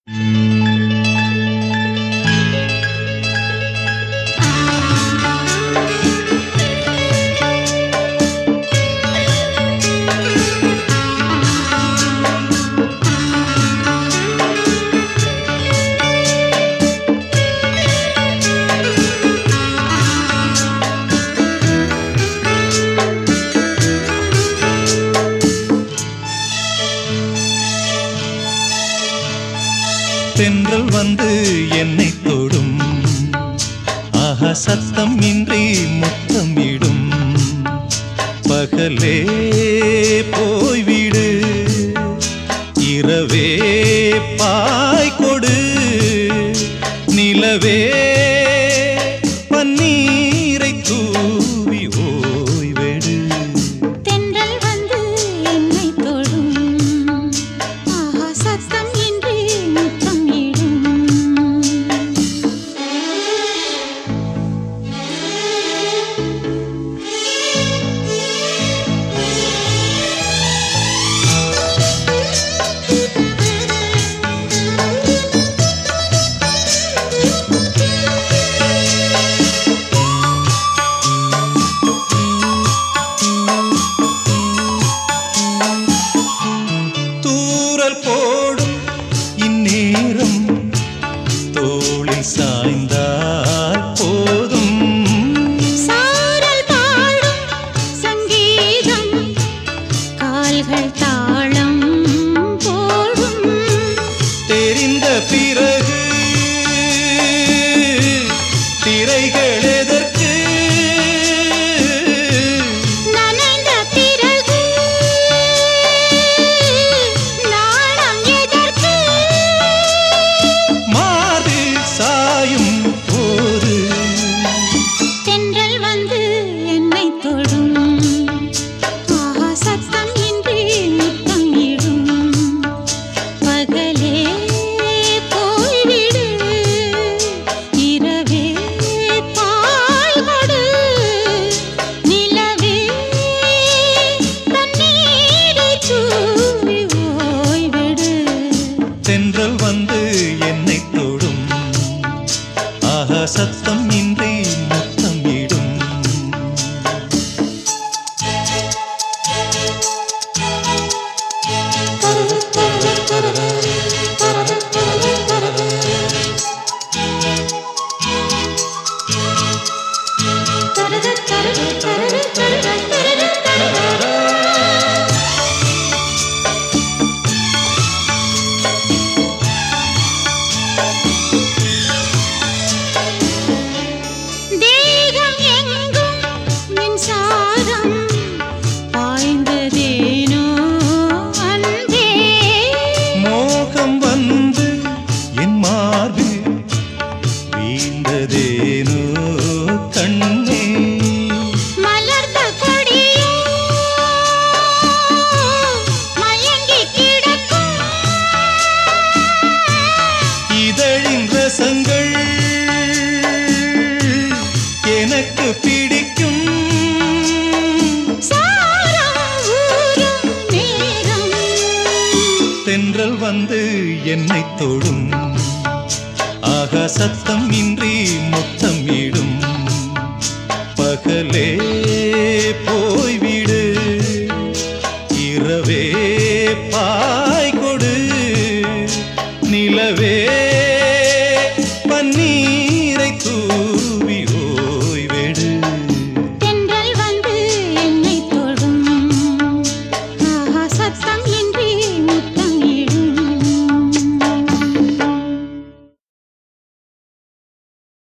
தென்றல் வந்து என்னை தொடும் ஆஹா சத்தம் இன்றி முத்தமிடும் பகலே போய்விடு இரவே பாய் கொடு நிலவே பன்னீரை தூவி ஓய்வெடு தென்றல் வந்து என்னை தொடும் ஆஹா சத்தம் இன்றி முத்தம் இடும் தூரல் போடும் இந்நேரம் தோளில் சாய்ந்தால் போதும் சாரல் பாடும் சங்கீதம் கால்கள் தாளம் போடும் தெரிந்த பிறகு திரைகள் எதற்கு நனைந்த பிறகு நாணம் எதற்கு மாறு சாயும் போது தென்றல் வந்து என்னை தொடும் ஆஹா சத்தம் இன்றி முத்தம் இடும் பகலே போய்விடு இரவே பால் கொடு நிலவே தண்ணீரை தூவி ஓய்விடு தென்றல் வந்து என்னை தொடும் ஆஹா சத்தம் இன்றி முத்தம் இடும் தேகம் எங்கும் மின்சாரம் பாய்ந்ததேனோ அன்பே மோகம் வந்து என் மார்பில் வீழ்ந்ததேனோ கண்ணே மலர்ந்த கொடியோ மயங்கி கிடக்கும் இதழின் ரசங்கள் எனக்கு பிடிக்கும் சாரம் ஊரும் நேரம் தென்றல் வந்து என்னை தொடும் ஆகா சத்தம் இன்றி முத்தம் இடும் பகலே போய்விடு இரவே பாய் கொடு நிலவே